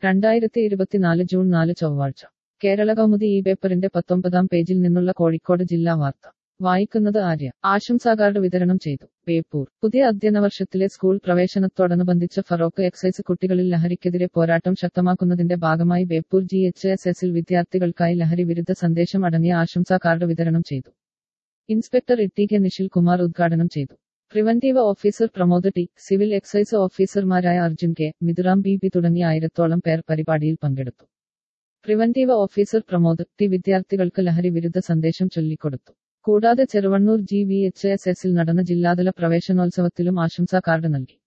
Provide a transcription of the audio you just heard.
രണ്ടായിരത്തി ഇരുപത്തിനാല് ജൂൺ നാല് ചൊവ്വാഴ്ച കേരള കൗമുദി ഈ പേപ്പറിന്റെ പത്തൊമ്പതാം പേജിൽ നിന്നുള്ള കോഴിക്കോട് ജില്ലാ വാർത്ത വായിക്കുന്നത് ആര്യ ആശംസാ കാർഡ് വിതരണം ചെയ്തു ബേപ്പൂർ പുതിയ അധ്യയന വർഷത്തിലെ സ്കൂൾ പ്രവേശനത്തോടനുബന്ധിച്ച് ഫറോക്ക് എക്സൈസ് കുട്ടികളിൽ ലഹരിക്കെതിരെ പോരാട്ടം ശക്തമാക്കുന്നതിന്റെ ഭാഗമായി ബേപ്പൂർ ജി എച്ച് എസ് എസിൽ വിദ്യാർത്ഥികൾക്കായി ലഹരി വിരുദ്ധ സന്ദേശം അടങ്ങിയ ആശംസാ കാർഡ് വിതരണം ചെയ്തു ഇൻസ്പെക്ടർ ഇട്ടി കെ നിഷിൽ കുമാർ ഉദ്ഘാടനം ചെയ്തു preventive officer Pramod T civil excise ഓഫീസർമാരായ Arjun K Mithuram B P തുടങ്ങിയ ആയിരത്തോളം പേർ പരിപാടിയിൽ പങ്കെടുത്തു പ്രിവന്റീവ് ഓഫീസർ പ്രമോദ് ടി വിദ്യാർത്ഥികൾക്ക് ലഹരി വിരുദ്ധ സന്ദേശം ചൊല്ലിക്കൊടുത്തു കൂടാതെ Cheruvannur G V H S എസിൽ നടന്ന ജില്ലാതല പ്രവേശനോത്സവത്തിലും ആശംസാ കാർഡ് നൽകി